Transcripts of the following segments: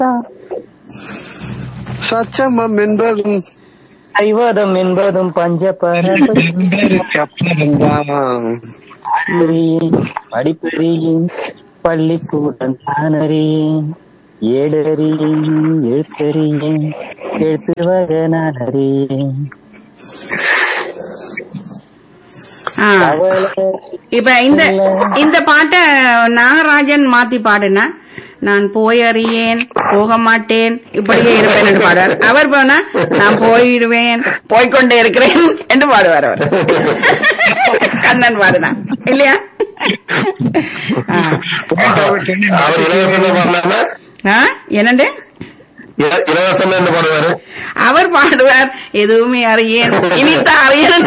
தான் சச்சமம் என்பதும் ஐவதம் என்பதும் பஞ்சபரம் படிப்பறியும் பள்ளிக்கூடம் தானறியேன் ஏடறியேன் எழுத்தறியேன் எழுத்து வக நான் அறியேன் ஆ. இப்ப இந்த இந்த பாட்ட நாகராஜன் மாத்தி பாடுனா நான் போய் அறியேன் போக மாட்டேன் இப்படியே இருப்பேன் என்று பாடுவார் அவர் போனா நான் போயிடுவேன் போய்க்கொண்டே இருக்கிறேன் என்று பாடுவார் அவர் கண்ணன் பாடுனா இல்லையா ஆ. அவர் இலவசமா பாடலாமா ஆ? என்னண்டு இல- இலவசமா என்ன பாடுவாரு அவர் பாடுவார் எதுவுமே அறியேன் இனித்த அறியேன்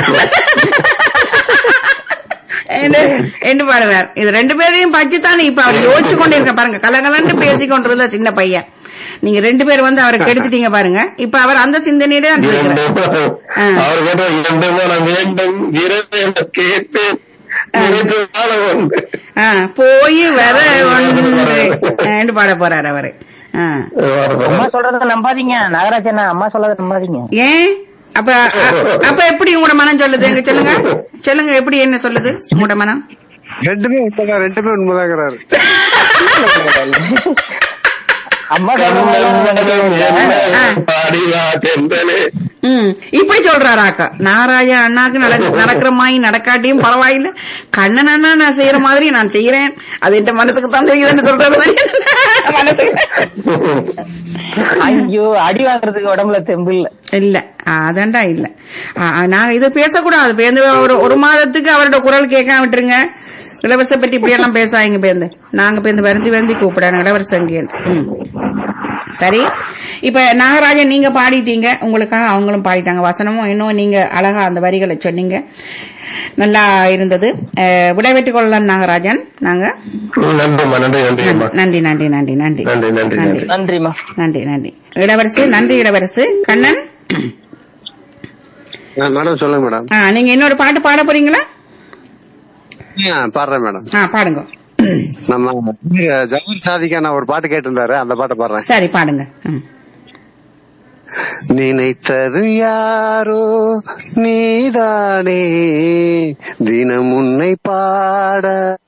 என்று- என்று பாடுவார் இது ரெண்டு பேரையும் பச்சுத்தானே இப்ப அவர் யோசிச்சு கொண்டு இருக்க பாருங்க கலகலன்னு பேசி கொண்டிருந்த சின்ன பையன் நீங்க ரெண்டு பேர் வந்து அவரை கெடுத்துட்டீங்க பாருங்க இப்ப அவர் அந்த சிந்தனையிலே தான் இருக்கிறார் இரண்டும் ஆ. அவர் கேட்ட இரண்டும் நான் வேண்டும் இரவு என கேட்பேன் நினைத்து வாழ உண்டு. ஆ, போய் வர ஒன்று என்று பாட போறார் அவரு ஆ. அம்மா சொல்றத நம்பாதீங்க நாகராஜன் அம்மா சொல்றத நம்பாதீங்க ஏன் அப்ப அ- அப்ப எப்படி உங்களோட மனம் சொல்லுது எங்க சொல்லுங்க சொல்லுங்க எப்படி என்ன சொல்லுது உங்களோட மனம் ரெண்டுமே உண்மைதான் ரெண்டுமே உண்மைதாங்கிறாரு அம்மா கண்ணன் என்ன ஆ. பாடிவா தென்றலே ம் இப்படி சொல்றாராக்கா நாராய அண்ணாக்கு நடக்க- நடக்கிற மாதிரி நடக்காட்டியும் பரவாயில்ல கண்ணன் அண்ணா நான் செய்யற மாதிரி நான் செய்யறேன் அது என் மனசுக்கு தான் தெரியுதுன்னு சொல்றது மனசுக்கு ஐயோ அடி வாங்குறதுக்கு உடம்புல தெம்பு இல்ல இல்ல அதான்டா இல்ல ஆ, நாங்க இது பேசக்கூடாது பேருந்து ஒரு ஒரு மாதத்துக்கு அவரோட குரல் கேட்காம விட்டுருங்க இளவரச பற்றி இப்படி எல்லாம் பேசாதீங்க பேருந்து நாங்க பேருந்து வருந்தி வருந்தி கூப்பிடாங்க இளவரசங்கேன்னு ம். சரி இப்ப நாகராஜன் நீங்க பாடிட்டீங்க உங்களுக்காக அவங்களும் பாடிட்டாங்க வசனமும் இன்னும் நீங்க அழகா அந்த வரிகளை சொன்னீங்க நல்லா இருந்தது அஹ், விடைபெற்றுக் கொள்ளலாம் நாகராஜன் நாங்க நன்றிம்மா நன்றி நன்றி அம்மா நன்றி நன்றி நன்றி நன்றி நன்றி நன்றி நன்றி நன்றிமா நன்றி நன்றி இளவரசு நன்றி இளவரசு கண்ணன் மேடம் சொல்லுங்க மேடம் ஆ, நீங்க இன்னொரு பாட்டு பாட போறீங்களா ஆ, பாடுறேன் மேடம் ஆ பாடுங்க நம்ம ஜவஹர் சாதிக்கா நான் ஒரு பாட்டு கேட்டிருந்தாரு அந்த பாட்டை பாடுறேன் சரி பாடுங்க ம். நினைத்தது யாரோ நீதானே தினம் உன்னை பாட